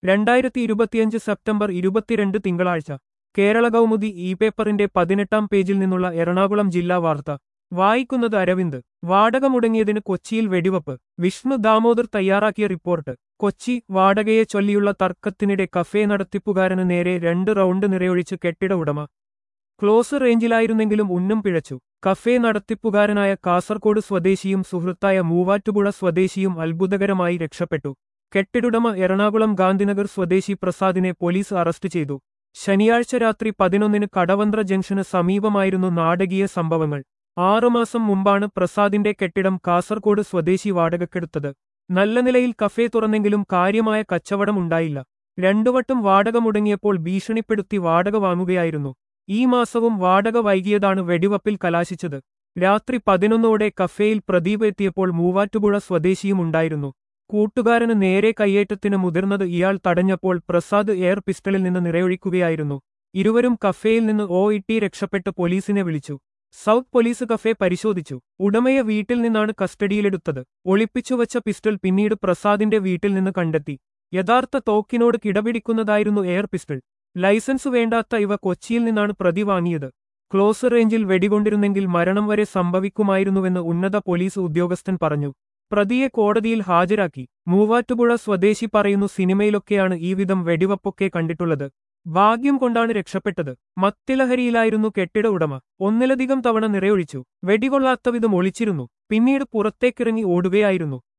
രണ്ടായിരത്തി ഇരുപത്തിയഞ്ച് സെപ്റ്റംബർ ഇരുപത്തിരണ്ട് തിങ്കളാഴ്ച കേരള കൗമുദി ഇ പേപ്പറിന്റെ പതിനെട്ടാം പേജിൽ നിന്നുള്ള എറണാകുളം ജില്ലാ വാർത്ത വായിക്കുന്നത് അരവിന്ദ് വാടക മുടങ്ങിയതിന് കൊച്ചിയിൽ വെടിവപ്പ് വിഷ്ണു ദാമോദർ തയ്യാറാക്കിയ റിപ്പോർട്ട് കൊച്ചി വാടകയെ ചൊല്ലിയുള്ള തർക്കത്തിനിടെ കഫേ നടത്തിപ്പുകാരന് നേരെ രണ്ട് റൗണ്ട് നിറയൊഴിച്ച് കെട്ടിട ഉടമ ക്ലോസ് റേഞ്ചിലായിരുന്നെങ്കിലും ഉന്നം പിഴച്ചു കഫേ നടത്തിപ്പുകാരനായ കാസർകോട് സ്വദേശിയും സുഹൃത്തായ മൂവാറ്റുപുഴ സ്വദേശിയും അത്ഭുതകരമായി രക്ഷപ്പെട്ടു കെട്ടിടുടമ എറണാകുളം ഗാന്ധിനഗർ സ്വദേശി പ്രസാദിനെ പോലീസ് അറസ്റ്റ് ചെയ്തു ശനിയാഴ്ച രാത്രി പതിനൊന്നിന് കടവന്ത്ര ജംഗ്ഷന് സമീപമായിരുന്നു നാടകീയ സംഭവങ്ങൾ ആറുമാസം മുമ്പാണ് പ്രസാദിന്റെ കെട്ടിടം കാസർകോട് സ്വദേശി വാടകക്കെടുത്തത് നല്ല നിലയിൽ കഫേ തുറന്നെങ്കിലും കാര്യമായ കച്ചവടം ഉണ്ടായില്ല രണ്ടുവട്ടം വാടക മുടങ്ങിയപ്പോൾ ഭീഷണിപ്പെടുത്തി വാടക വാങ്ങുകയായിരുന്നു ഈ മാസവും വാടക വൈകിയതാണ് വെടിവപ്പിൽ കലാശിച്ചത് രാത്രി പതിനൊന്നോടെ കഫേയിൽ പ്രദീപ് എത്തിയപ്പോൾ മൂവാറ്റുപുഴ സ്വദേശിയും ഉണ്ടായിരുന്നു കൂട്ടുകാരന് നേരെ കയ്യേറ്റത്തിന് മുതിർന്നത് ഇയാൾ തടഞ്ഞപ്പോൾ പ്രസാദ് എയർ പിസ്റ്റളിൽ നിന്ന് നിറയൊഴിക്കുകയായിരുന്നു ഇരുവരും കഫേയിൽ നിന്ന് ഓ ഇട്ടി രക്ഷപ്പെട്ട് പോലീസിനെ വിളിച്ചു സൗത്ത് പോലീസ് കഫേ പരിശോധിച്ചു ഉടമയെ വീട്ടിൽ നിന്നാണ് കസ്റ്റഡിയിലെടുത്തത് ഒളിപ്പിച്ചുവച്ച പിസ്റ്റൾ പിന്നീട് പ്രസാദിന്റെ വീട്ടിൽ നിന്ന് കണ്ടെത്തി യഥാർത്ഥ തോക്കിനോട് കിടപിടിക്കുന്നതായിരുന്നു എയർ പിസ്റ്റൾ ലൈസൻസ് വേണ്ടാത്ത ഇവ കൊച്ചിയിൽ നിന്നാണ് പ്രതി വാങ്ങിയത് ക്ലോസ് റേഞ്ചിൽ വെടികൊണ്ടിരുന്നെങ്കിൽ മരണം വരെ സംഭവിക്കുമായിരുന്നുവെന്ന് ഉന്നത പോലീസ് ഉദ്യോഗസ്ഥൻ പറഞ്ഞു പ്രതിയെ കോടതിയിൽ ഹാജരാക്കി മൂവാറ്റുപുഴ സ്വദേശി പറയുന്നു സിനിമയിലൊക്കെയാണ് ഈ വിധം വെടിവപ്പൊക്കെ കണ്ടിട്ടുള്ളത് ഭാഗ്യം കൊണ്ടാണ് രക്ഷപ്പെട്ടത് മത്തിലഹരിയിലായിരുന്നു കെട്ടിട ഉടമ ഒന്നിലധികം തവണ നിറയൊഴിച്ചു വെടികൊള്ളാത്ത വിധം ഒളിച്ചിരുന്നു പിന്നീട് പുറത്തേക്കിറങ്ങി ഓടുകയായിരുന്നു